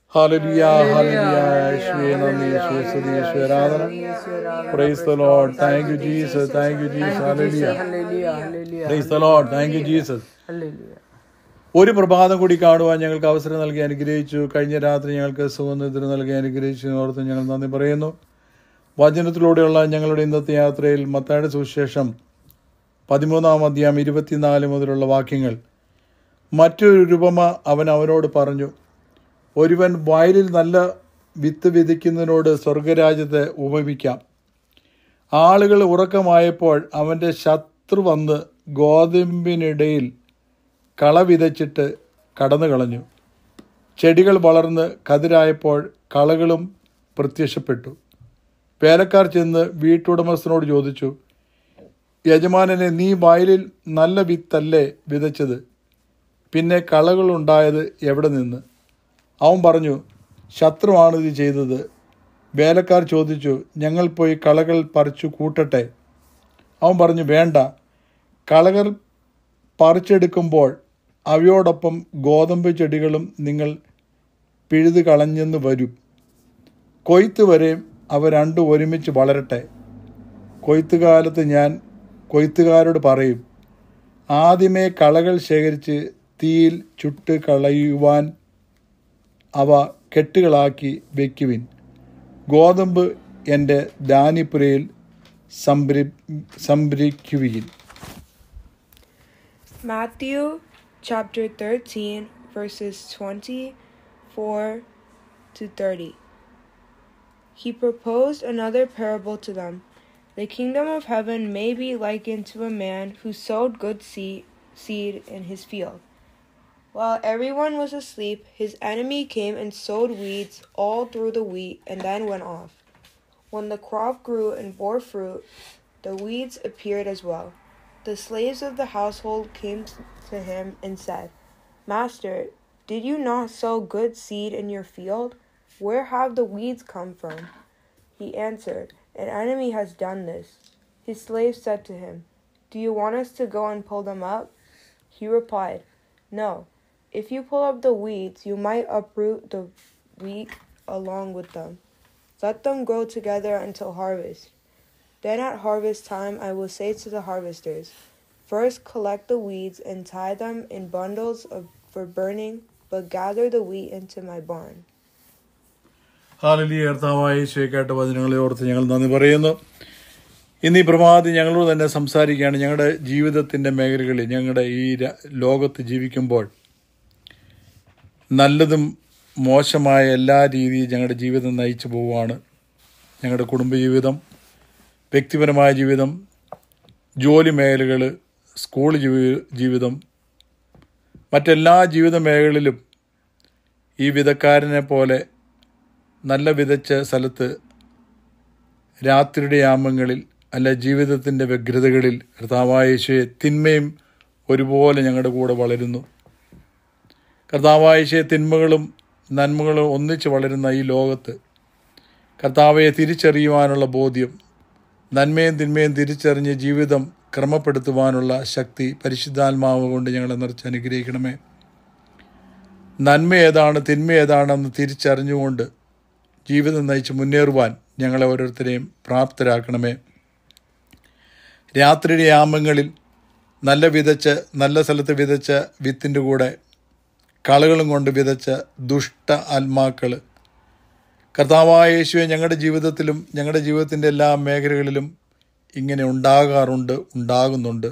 Hallelujah hallelujah യേശുവേ നന്ദി യേശുവേ സ്തുതി യേശുവേ ആരാധന praise the Lord thank you Jesus thank you Jesus hallelujah Hallelujah, hallelujah, praise the Lord thank you Jesus hallelujah. ഒരു പ്രഭാതം കൂടി കാണുവാൻ ഞങ്ങൾക്ക് അവസരം നൽകി അനുഗ്രഹിച്ചു കഴിഞ്ഞ രാത്രി ഞങ്ങൾക്ക് സുഗന്ധത്തിന് നൽകി അനുഗ്രഹിച്ചു ഓർത്ത് ഞങ്ങൾ നന്ദി പറയുന്നു വചനത്തിലൂടെയുള്ള ഞങ്ങളുടെ ഇന്നത്തെ യാത്രയിൽ മത്തായുടെ സുവിശേഷം പതിമൂന്നാം അധ്യായം ഇരുപത്തിനാല് മുതലുള്ള വാക്യങ്ങൾ മറ്റൊരു രൂപമ അവൻ അവനോട് പറഞ്ഞു ഒരുവൻ വയലിൽ നല്ല വിത്ത് വിതയ്ക്കുന്നതിനോട് സ്വർഗരാജ്യത്തെ ഉപമിക്കാം ആളുകൾ ഉറക്കമായപ്പോൾ അവൻ്റെ ശത്രു വന്ന് ഗോതമ്പിനിടയിൽ കള വിതച്ചിട്ട് കടന്നു കളഞ്ഞു ചെടികൾ വളർന്ന് കതിരായപ്പോൾ കളകളും പ്രത്യക്ഷപ്പെട്ടു വേലക്കാർ ചെന്ന് വീട്ടുടമസ്ഥനോട് ചോദിച്ചു യജമാനനെ നീ വയലിൽ നല്ല വിത്തല്ലേ വിതച്ചത് പിന്നെ കളകളുണ്ടായത് എവിടെ നിന്ന് അവൻ പറഞ്ഞു ശത്രുവാണ് ഇത് ചെയ്തത് വേലക്കാർ ചോദിച്ചു ഞങ്ങൾ പോയി കളകൾ പറിച്ചു കൂട്ടട്ടെ അവൻ പറഞ്ഞു വേണ്ട കളകൾ പറിച്ചെടുക്കുമ്പോൾ അവയോടൊപ്പം ഗോതമ്പ് ചെടികളും നിങ്ങൾ പിഴുത് കളഞ്ഞെന്ന് വരും കൊയ്ത്ത് വരെ അവ രണ്ടും ഒരുമിച്ച് വളരട്ടെ കൊയ്ത്തുകാലത്ത് ഞാൻ കൊയ്ത്തുകാരോട് പറയും ആദ്യമേ കളകൾ ശേഖരിച്ച് തീയിൽ ചുട്ട് കളയുവാൻ അവ കെട്ടുകളാക്കി വയ്ക്കുവിൻ ഗോതമ്പ് എൻ്റെ ധാന്യപ്പുരയിൽ സംഭരി സംഭരിക്കുവിൻ Matthew chapter 13, verses 24 to 30. He proposed another parable to them. The kingdom of heaven may be likened to a man who sowed good seed, seed in his field. While everyone was asleep, his enemy came and sowed weeds all through the wheat and then went off. When the crop grew and bore fruit, the weeds appeared as well. The slaves of the household came to him and said, Master, did you not sow good seed in your field? Where have the weeds come from? He answered, An enemy has done this. His slaves said to him, Do you want us to go and pull them up? He replied, No. If you pull up the weeds, you might uproot the wheat along with them. Let them grow together until harvest. Then at harvest time I will say to the harvesters, First collect the weeds and tie them in bundles of, for burning, but gather the wheat into my barn. ഹാലലിയ കർത്താവായ കേട്ട വചനങ്ങളെ ഓർത്ത് ഞങ്ങൾ നന്ദി പറയുന്നു ഇന്ന് ഈ പ്രഭാതി ഞങ്ങളോട് തന്നെ സംസാരിക്കുകയാണ് ഞങ്ങളുടെ ജീവിതത്തിൻ്റെ മേഖലകളിൽ ഞങ്ങളുടെ ഈ ര- ലോകത്ത് ജീവിക്കുമ്പോൾ നല്ലതും മോശമായ എല്ലാ രീതിയും ഞങ്ങളുടെ ജീവിതം നയിച്ചു പോവുകയാണ് ഞങ്ങളുടെ കുടുംബജീവിതം വ്യക്തിപരമായ ജീവിതം ജോലി മേഖലകൾ സ്കൂൾ ജീവി- ജീവിതം മറ്റെല്ലാ ജീവിത മേഖലകളിലും ഈ വിധക്കാരനെ പോലെ നല്ല വിതച്ച സ്ഥലത്ത് രാത്രിയുടെ യാമങ്ങളിൽ അല്ല ജീവിതത്തിൻ്റെ വ്യഗ്രതകളിൽ കർത്താവായ യേശുവെ തിന്മയും ഒരുപോലെ ഞങ്ങളുടെ കൂടെ വളരുന്നു കർത്താവായ യേശുവെ തിന്മകളും നന്മകളും ഒന്നിച്ച് വളരുന്ന ഈ ലോകത്ത് കർത്താവയെ തിരിച്ചറിയുവാനുള്ള ബോധ്യം നന്മയും തിന്മയും തിരിച്ചറിഞ്ഞ് ജീവിതം ക്രമപ്പെടുത്തുവാനുള്ള ശക്തി പരിശുദ്ധാത്മാവ് കൊണ്ട് ഞങ്ങളെ നിറച്ച് അനുഗ്രഹിക്കണമേ നന്മ ഏതാണ് തിന്മ ഏതാണെന്ന് തിരിച്ചറിഞ്ഞുകൊണ്ട് ജീവിതം നയിച്ച് മുന്നേറുവാൻ ഞങ്ങളെ ഓരോരുത്തരെയും പ്രാപ്തരാക്കണമേ രാത്രിയുടെ യാമങ്ങളിൽ നല്ല വിതച്ച് നല്ല സ്ഥലത്ത് വിതച്ച വിത്തിൻ്റെ കൂടെ കളകളും കൊണ്ട് വിതച്ച ദുഷ്ട ആത്മാക്കൾ കർത്താവായ യേശുവെ ഞങ്ങളുടെ ജീവിതത്തിലും ഞങ്ങളുടെ ജീവിതത്തിൻ്റെ എല്ലാ മേഖലകളിലും ഇങ്ങനെ ഉണ്ടാകാറുണ്ട് ഉണ്ടാകുന്നുണ്ട്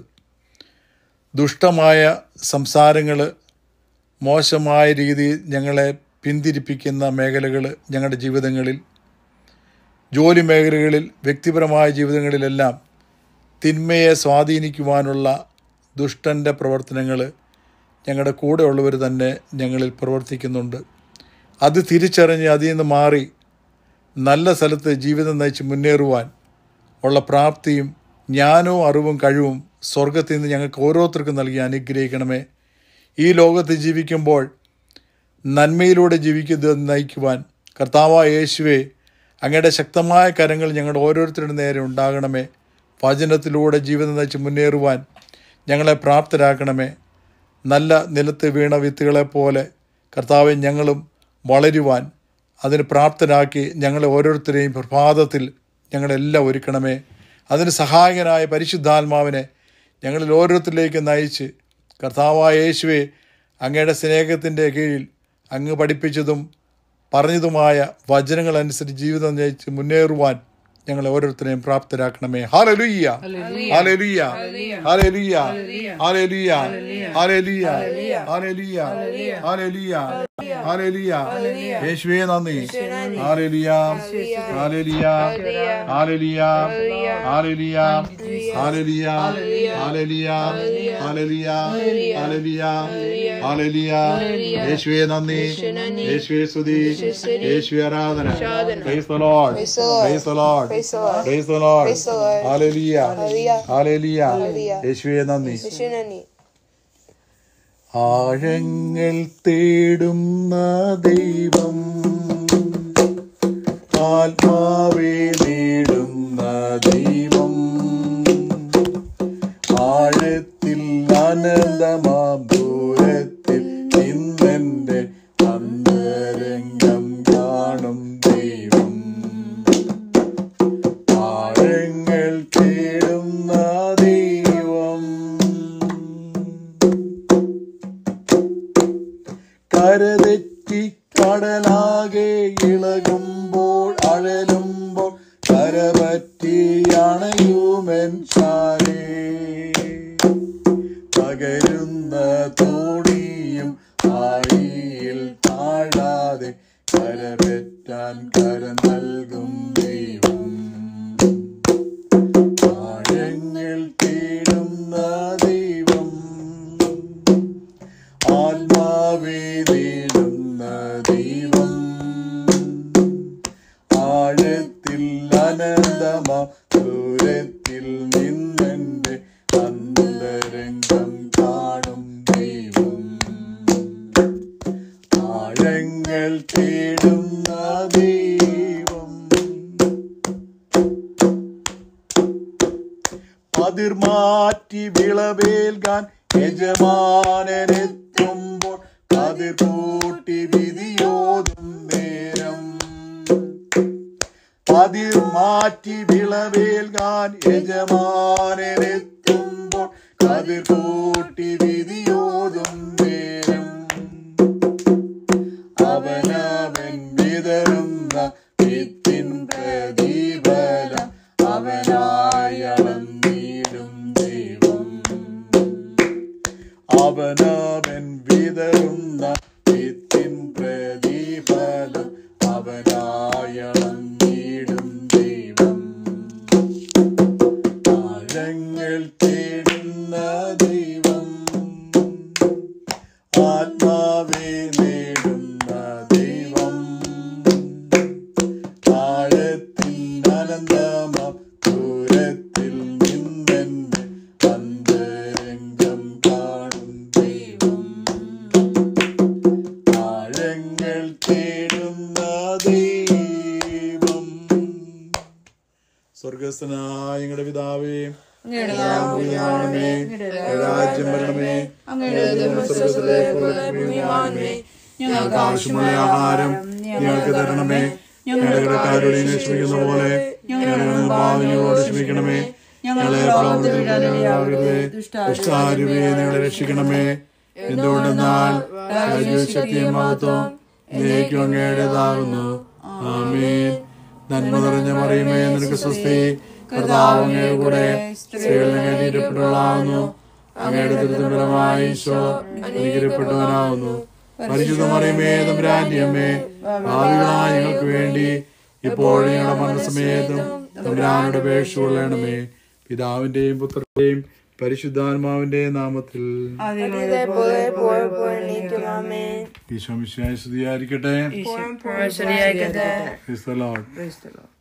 ദുഷ്ടമായ സംസാരങ്ങൾ മോശമായ രീതിയിൽ ഞങ്ങളെ പിന്തിരിപ്പിക്കുന്ന മേഖലകൾ ഞങ്ങളുടെ ജീവിതങ്ങളിൽ ജോലി മേഖലകളിൽ വ്യക്തിപരമായ ജീവിതങ്ങളിലെല്ലാം തിന്മയെ സ്വാധീനിക്കുവാനുള്ള ദുഷ്ടൻ്റെ പ്രവർത്തനങ്ങൾ ഞങ്ങളുടെ കൂടെയുള്ളവർ തന്നെ ഞങ്ങളിൽ പ്രവർത്തിക്കുന്നുണ്ട് അത് തിരിച്ചറിഞ്ഞ് അതിൽ നിന്ന് മാറി നല്ല സ്ഥലത്ത് ജീവിതം നയിച്ച് മുന്നേറുവാൻ ഉള്ള പ്രാപ്തിയും ജ്ഞാനവും അറിവും കഴിവും സ്വർഗത്തിൽ നിന്ന് ഞങ്ങൾക്ക് ഓരോരുത്തർക്കും നൽകി അനുഗ്രഹിക്കണമേ ഈ ലോകത്ത് ജീവിക്കുമ്പോൾ നന്മയിലൂടെ ജീവിക്കുന്നത് നയിക്കുവാൻ കർത്താവായ യേശുവെ അങ്ങയുടെ ശക്തമായ കരങ്ങൾ ഞങ്ങളുടെ ഓരോരുത്തരുടെ നേരെ ഉണ്ടാകണമേ വചനത്തിലൂടെ ജീവിതം നയിച്ച് മുന്നേറുവാൻ ഞങ്ങളെ പ്രാപ്തരാക്കണമേ നല്ല നിലത്ത് വീണ വിത്തുകളെ പോലെ കർത്താവെ ഞങ്ങളും വളരുവാൻ അതിന് പ്രാപ്തരാക്കി ഞങ്ങളെ ഓരോരുത്തരെയും പ്രഭാതത്തിൽ ഞങ്ങളെല്ലാം ഒരുക്കണമേ അതിന് സഹായകനായ പരിശുദ്ധാത്മാവിനെ ഞങ്ങളിൽ ഓരോരുത്തരിലേക്ക് നയിച്ച് കർത്താവായ യേശുവെ അങ്ങയുടെ സ്നേഹത്തിൻ്റെ കീഴിൽ അങ്ങ് പഠിപ്പിച്ചതും പറഞ്ഞതുമായ വചനങ്ങളനുസരിച്ച് ജീവിതം നയിച്ച് മുന്നേറുവാൻ ഞങ്ങളെ ഓരോരുത്തരെയും പ്രാപ്തരാക്കണമേ ഹാലലുയ്യ ഹാലലുയ്യ ഹാലലുയ്യ ഹാലലുയ്യ ഹാലലുയ്യ ഹാലലുയ്യ ഹാലലുയ്യ ഹാലലുയ്യ യേശുവേ നന്ദി ഹാലലുയ്യ ഹാലലുയ്യ ഹാലലുയ്യ ഹാലലുയ്യ ഹാലലുയ്യ ഹാലലുയ്യ ഹാലലുയ്യ ഹാലലുയ്യ ഹാലലുയ്യ യേശുവേ നന്ദി യേശുവേ സ്തുതി യേശുവേ ആരാധന praise the Lord praise the Lord Praise the Lord. Praise the Lord Praise the Lord. ഹാലലുയ്യ Hallelujah. ഹാലലുയ്യ Hallelujah. യേശുവേ നന്ദി Missionary. ആഴങ്ങൾ തേടുന്ന ദൈവം ആത്മാവെ നേടുന്ന ദൈവം ആഴത്തിൽ അനന്തമാം ദൂരത്തിൽ ഇന്നെന്റെ അന്തരംഗം കാണും ദൈവം ആഴങ്ങൾ തേടുന്ന ദൈവം കരതെറ്റി കടലാകെ ഇളകുമ്പോൾ അഴലുമ്പോൾ കരപറ്റി അണയുമെൻ ചാരേ പകരുന്ന തോണിയും ആഴിയിൽ താഴാതെ കരപറ്റാൻ കര നൽകും ദൈവം ആഴങ്ങൾ തേടുന്ന ദൈവം ആത്മാവേ നേടുന്ന ദൈവം ആഴത്തിൽ അനന്തമാ ദൂരത്തിൽ നിന്നെന്റെ അന്തരംഗം കാണും ദൈവം ആഴങ്ങൾ തേടുന്ന ദൈവം പതിർമാറ്റി വിളവേൽകാൻ യജമാനെത്തുമ്പോൾ കതിർ കൂട്ടി വിധിയോതും നേരം പതിർ മാറ്റി വിളവേൽകാൻ യജമാനെത്തുമ്പോൾ കതിർ കൂട്ടി വിധിയോതും നേരം അവനവൻ വിതറുന്ന വിത്തിൻ പ്രതിഫലം അവനായളം നീടും ദൈവം അവനവൻ വിതറുന്ന വിത്തിൻ പ്രതിഫലം അവനായളം നീടും ദൈവം ആഴങ്ങൾ തേടുന്ന ദൈവം ആത്മാവേ നേടുന്ന ദൈവം ആഴത്തിൽ അനന്തമാം ദൂരത്തിൽ നിന്നെന്റെ അന്തരംഗം കാണും ദൈവം ആഴങ്ങൾ തേടുന്ന ദൈവം സ്വർഗസ്ഥനായ ഞങ്ങളുടെ പിതാവേ അങ്ങയുടെ രാജ്യം വരണമേ അങ്ങയുടെ സ്വർഗത്തിലെ പോലെ ഭൂമിയിലുമാകണമേ. ഞങ്ങൾക്ക് ആവശ്യമുള്ള ആഹാരം ഞങ്ങൾക്ക് തരണമേ ഞങ്ങളുടെ കടക്കാരോട് ഇങ്ങനെ ക്ഷമിക്കുന്ന പോലെ ഞങ്ങളുടെ ഭാവികളോട് ക്ഷമിക്കണമേ ഞങ്ങളെ പ്രലോഭനത്തിലാകരുതേ ദുഷ്ടാരൂപിയെ ഞങ്ങളെ രക്ഷിക്കണമേ എന്തുകൊണ്ടെന്നാൽ രാജ്യവും ശക്തിയും മഹത്വം എന്നേക്കും അങ്ങയുടേതാകുന്നു ആമേൻ നന്മ നിറഞ്ഞ മറിയുമേ നിനക്ക് സ്വസ്തി കർത്താവ് അങ്ങയുടെ കൂടെ സ്ത്രീകളിൽ കയറ്റിയിട്ടുള്ളതാകുന്നു അങ്ങയുടെ ദുരിതപരമായ ഈശോ അനുഗ്രഹപ്പെട്ടവനാകുന്നു പരിശുദ്ധ മറിയമേ തമ്പുരാന്റെ അമ്മേ ഭാവികളായ ഞങ്ങൾക്ക് വേണ്ടി ഇപ്പോഴും ഞങ്ങളുടെ മനസ്സമേതും തമ്പുരാനുടെ അപേക്ഷ കൊള്ളണമേ പിതാവിന്റെയും പുത്രന്റെയും പരിശുദ്ധാത്മാവിന്റെയും നാമത്തിൽ അതേപോലെ പോയപ്പോഴേക്കും ആമേൻ ഈശോ മിശിഹായി സ്തുതിയായിരിക്കട്ടെ ശരിയാക്കട്ടെ Praise the Lord. Praise the Lord.